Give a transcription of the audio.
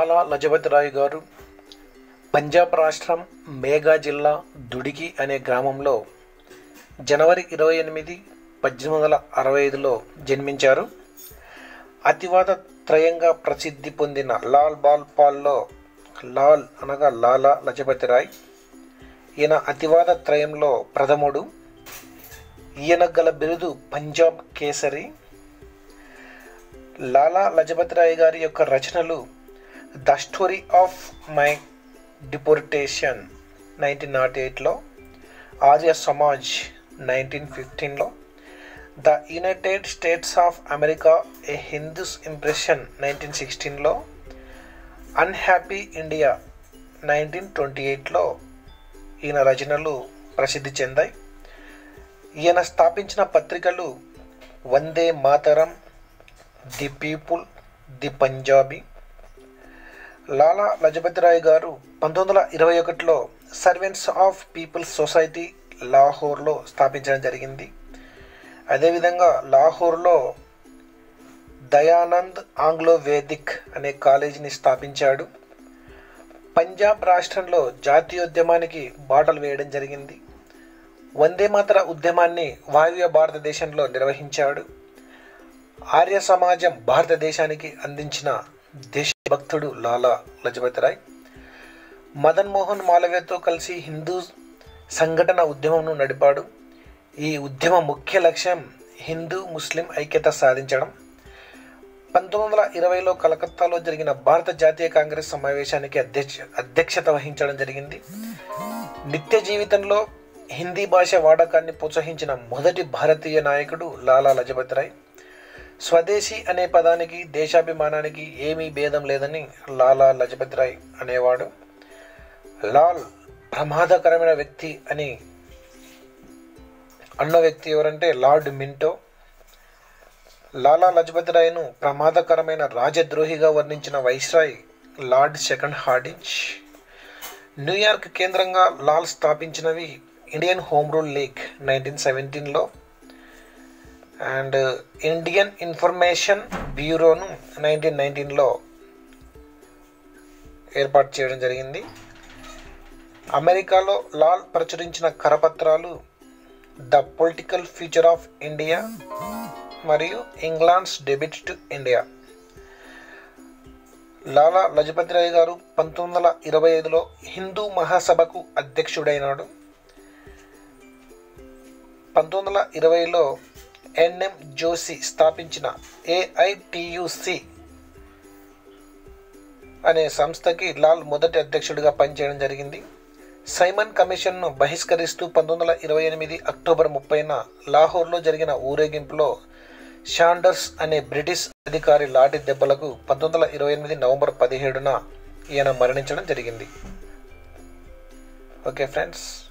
లాలా లజపతి రాయ్ గారు పంజాబ్ రాష్ట్రం మేఘా జిల్లా దుడికి అనే గ్రామంలో జనవరి ఇరవై ఎనిమిది పద్దెనిమిది వందల అరవై ఐదులో జన్మించారు అతివాద త్రయంగా ప్రసిద్ధి పొందిన లాల్ బాల్ పాల్లో లాల్ అనగా లాలా లజపతి రాయ్ ఈయన అతివాద త్రయంలో ప్రథముడు ఈయన గల బిరుదు పంజాబ్ కేసరి లాలా లజపతి రాయ్ గారి యొక్క రచనలు the story of my deportation nineteen naught ఎయిట్లో ఆర్య సమాజ్ నైన్టీన్ ఫిఫ్టీన్లో the United States of America a Hindu's impression nineteen సిక్స్టీన్లో అన్హ్యాపీ ఇండియా నైన్టీన్ ట్వంటీ ఎయిట్లో ఈయన రచనలు ప్రసిద్ధి చెందాయి ఈయన స్థాపించిన పత్రికలు Vande Mataram the people the Punjabi Lala Lajpat Rai గారు పంతొమ్మిది వందల ఇరవై ఒకటిలో సర్వెంట్స్ ఆఫ్ పీపుల్స్ సొసైటీ లాహోర్లో స్థాపించడం జరిగింది అదేవిధంగా లాహోర్లో దయానంద్ ఆంగ్లో వేదిక్ అనే కాలేజీని స్థాపించాడు పంజాబ్ రాష్ట్రంలో జాతీయోద్యమానికి బాటలు వేయడం జరిగింది వందే మాతర ఉద్యమాన్ని వాయువ్య భారతదేశంలో నిర్వహించాడు ఆర్య సమాజం భారతదేశానికి అందించిన దేశభక్తుడు లాలా లజపతి రాయ్ మదన్ మోహన్ మాలవ్యతో కలిసి హిందూ సంఘటన ఉద్యమంను నడిపాడు ఈ ఉద్యమ ముఖ్య లక్ష్యం హిందూ ముస్లిం ఐక్యత సాధించడం పంతొమ్మిది వందల ఇరవైలో కలకత్తాలో జరిగిన భారత జాతీయ కాంగ్రెస్ సమావేశానికి అధ్యక్ష అధ్యక్షత వహించడం జరిగింది నిత్య జీవితంలో హిందీ భాష వాడకాన్ని ప్రోత్సహించిన మొదటి భారతీయ నాయకుడు లాలా లజపతి రాయ్ స్వదేశీ అనే పదానికి దేశాభిమానానికి ఏమీ భేదం లేదని లాలా లజపతి రాయ్ అనేవాడు లాల్ ప్రమాదకరమైన వ్యక్తి అని అన్న వ్యక్తి ఎవరంటే లార్డ్ మింటో లాలా లజపతి రాయ్ను ప్రమాదకరమైన రాజద్రోహిగా వర్ణించిన viceroy Lord second Hardinge New York కేంద్రంగా లాల్ స్థాపించినవి Indian home rule league nineteen సెవెంటీన్లో అండ్ ఇండియన్ ఇన్ఫర్మేషన్ బ్యూరోను నైన్టీన్ నైన్టీన్లో ఏర్పాటు చేయడం జరిగింది అమెరికాలో లాల్ ప్రచురించిన కరపత్రాలు the political future of India మరియు England's debit to India Lala Lajpat Rai గారు పంతొమ్మిది వందల ఇరవై ఐదులో హిందూ మహాసభకు అధ్యక్షుడైనాడు పంతొమ్మిది వందల ఇరవైలో ఎన్ఎం జోషి స్థాపించిన ఏఐటియుసి అనే సంస్థకి లాల్ మొదటి అధ్యక్షుడిగా పనిచేయడం జరిగింది సైమన్ కమిషన్ను బహిష్కరిస్తూ పంతొమ్మిది వందల ఇరవై ఎనిమిది అక్టోబర్ ముప్పైన లాహోర్లో జరిగిన ఊరేగింపులో షాండర్స్ అనే బ్రిటిష్ అధికారి లాఠీ దెబ్బలకు పంతొమ్మిది వందల ఇరవై ఎనిమిది నవంబర్ పదిహేడున ఈయన మరణించడం జరిగింది ఓకే ఫ్రెండ్స్